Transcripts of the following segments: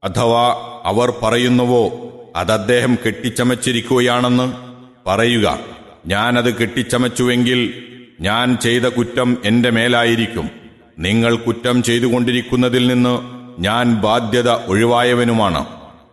അഥവാ അവർ പറയുന്നുവോ അതദ്ദേഹം കെട്ടിച്ചമച്ചിരിക്കുകയാണെന്ന് പറയുക ഞാനത് കെട്ടിച്ചമച്ചുവെങ്കിൽ ഞാൻ ചെയ്ത കുറ്റം എന്റെ മേലായിരിക്കും നിങ്ങൾ കുറ്റം ചെയ്തുകൊണ്ടിരിക്കുന്നതിൽ നിന്ന് ഞാൻ ബാധ്യത ഒഴിവായവനുമാണ്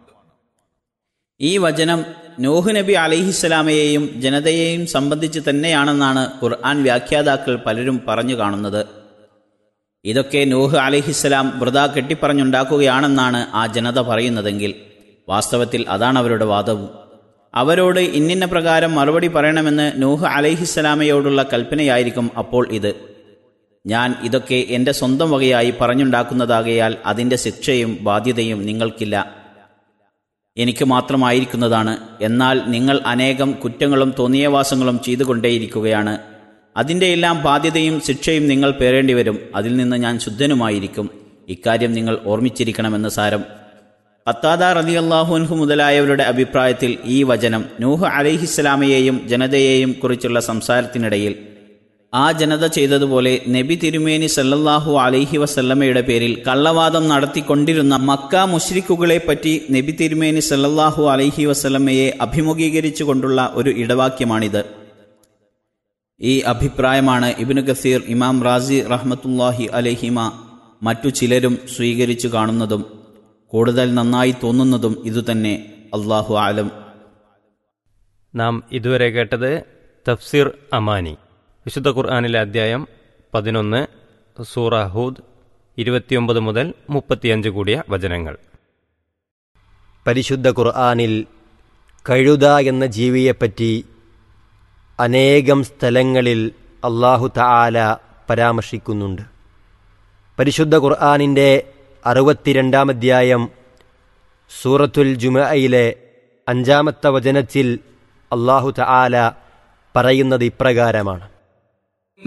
ഈ വചനം നൂഹ് നബി അലൈഹിസ്സലാമയെയും ജനതയെയും സംബന്ധിച്ച് തന്നെയാണെന്നാണ് ഖുർആൻ വ്യാഖ്യാതാക്കൾ പലരും പറഞ്ഞു കാണുന്നത് ഇതൊക്കെ നൂഹ് അലൈഹിസ്സലാം വൃത കെട്ടിപ്പറഞ്ഞുണ്ടാക്കുകയാണെന്നാണ് ആ ജനത പറയുന്നതെങ്കിൽ വാസ്തവത്തിൽ അതാണ് അവരുടെ വാദവും അവരോട് ഇന്നിന്ന പ്രകാരം മറുപടി പറയണമെന്ന് നൂഹ് അലൈഹിസ്സലാമയോടുള്ള കൽപ്പനയായിരിക്കും അപ്പോൾ ഇത് ഞാൻ ഇതൊക്കെ എൻ്റെ സ്വന്തം വകയായി പറഞ്ഞുണ്ടാക്കുന്നതാകയാൽ അതിൻ്റെ ശിക്ഷയും ബാധ്യതയും നിങ്ങൾക്കില്ല എനിക്ക് മാത്രമായിരിക്കുന്നതാണ് എന്നാൽ നിങ്ങൾ അനേകം കുറ്റങ്ങളും തോന്നിയവാസങ്ങളും ചെയ്തുകൊണ്ടേയിരിക്കുകയാണ് അതിൻ്റെ എല്ലാം ബാധ്യതയും ശിക്ഷയും നിങ്ങൾ പേറേണ്ടി വരും അതിൽ നിന്ന് ഞാൻ ശുദ്ധനുമായിരിക്കും ഇക്കാര്യം നിങ്ങൾ ഓർമ്മിച്ചിരിക്കണമെന്ന് സാരം ഖത്താദ റലി അള്ളാഹുൻഹു മുതലായവരുടെ അഭിപ്രായത്തിൽ ഈ വചനം നൂഹ് അലൈഹിസ്സലാമയെയും ജനതയെയും കുറിച്ചുള്ള സംസാരത്തിനിടയിൽ ആ ജനത ചെയ്തതുപോലെ നബി തിരുമേനി സല്ലല്ലാഹു അലൈഹി വസല്ലമയുടെ പേരിൽ കള്ളവാദം നടത്തിക്കൊണ്ടിരുന്ന മക്ക മുഷ്രിക്കുകളെ പറ്റി നബി തിരുമേനി സല്ലല്ലാഹു അലൈഹി വസല്ലമയെ അഭിമുഖീകരിച്ചുകൊണ്ടുള്ള ഒരു ഇടവാക്യമാണിത് ഈ അഭിപ്രായമാണ് ഇബ്നു ഗസീർ ഇമാം റാസി റഹ്മത്തുല്ലാഹി അലഹിമ മറ്റു ചിലരും സ്വീകരിച്ചു കാണുന്നതും കൂടുതൽ നന്നായി തോന്നുന്നതും ഇതുതന്നെ അള്ളാഹു ആലം നാം ഇതുവരെ കേട്ടത് തഫ്സീർ അമാനി വിശുദ്ധ ഖുർആാനിലെ അധ്യായം പതിനൊന്ന് സൂറ ഹൂദ് ഇരുപത്തിയൊമ്പത് മുതൽ മുപ്പത്തിയഞ്ച് കൂടിയ വചനങ്ങൾ പരിശുദ്ധ ഖുർആാനിൽ കഴുത എന്ന ജീവിയെപ്പറ്റി അനേകം സ്ഥലങ്ങളിൽ അള്ളാഹു തആല പരാമർശിക്കുന്നുണ്ട് പരിശുദ്ധ ഖുർആാനിൻ്റെ അറുപത്തിരണ്ടാം അധ്യായം സൂറത്തുൽ ജുമയിലെ അഞ്ചാമത്തെ വചനത്തിൽ അള്ളാഹു തആല പറയുന്നത് ഇപ്രകാരമാണ്